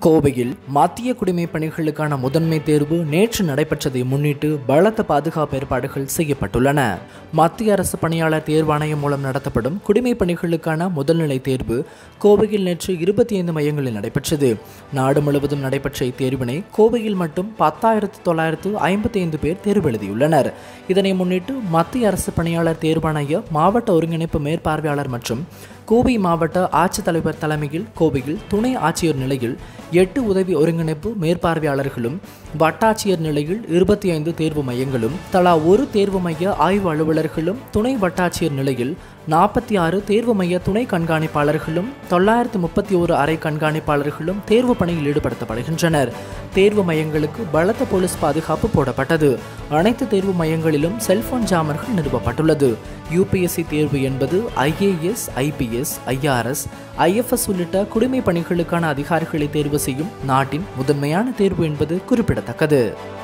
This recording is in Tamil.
கோவையில் மத்திய குடிமைப் பணிகளுக்கான முதன்மை தேர்வு நேற்று நடைபெற்றதை முன்னிட்டு பலத்த பாதுகாப்பு ஏற்பாடுகள் செய்யப்பட்டுள்ளன மத்திய அரசு பணியாளர் தேர்வாணையம் மூலம் நடத்தப்படும் குடிமைப் பணிகளுக்கான முதல்நிலை தேர்வு கோவையில் நேற்று இருபத்தி ஐந்து மையங்களில் நடைபெற்றது நாடு முழுவதும் நடைபெற்ற இத்தேர்வினை கோவையில் மட்டும் பத்தாயிரத்து தொள்ளாயிரத்து ஐம்பத்தி ஐந்து பேர் தேர்வு எழுதியுள்ளனர் இதனை முன்னிட்டு மத்திய அரசு பணியாளர் தேர்வாணைய மாவட்ட ஒருங்கிணைப்பு மேற்பார்வையாளர் மற்றும் கோவை மாவட்ட ஆட்சித்தலைவர் தலைமையில் கோவையில் துணை ஆட்சியர் நிலையில் எட்டு உதவி ஒருங்கிணைப்பு மேற்பார்வையாளர்களும் வட்டாட்சியர் நிலையில் இருபத்தி ஐந்து தேர்வு மையங்களும் தலா ஒரு தேர்வு மைய ஆய்வு அலுவலர்களும் துணை வட்டாட்சியர் நிலையில் நாற்பத்தி ஆறு தேர்வு மைய துணை கண்காணிப்பாளர்களும் தொள்ளாயிரத்து முப்பத்தி ஓரு அறை கண்காணிப்பாளர்களும் தேர்வு பணியில் ஈடுபடுத்தப்படுகின்றனர் தேர்வு மையங்களுக்கு பலத்த போலீஸ் பாதுகாப்பு போடப்பட்டது அனைத்து தேர்வு மையங்களிலும் செல்போன் ஜாமர்கள் நிறுவப்பட்டுள்ளது யூபிஎஸ்சி தேர்வு என்பது ஐஏஎஸ் ஐபிஎஸ் ஐஆர்எஸ் ஐஎஃப்எஸ் உள்ளிட்ட குடிமை பணிகளுக்கான அதிகாரிகளை தேர்வு செய்யும் நாட்டின் முதன்மையான தேர்வு என்பது குறிப்பிடத்தக்கது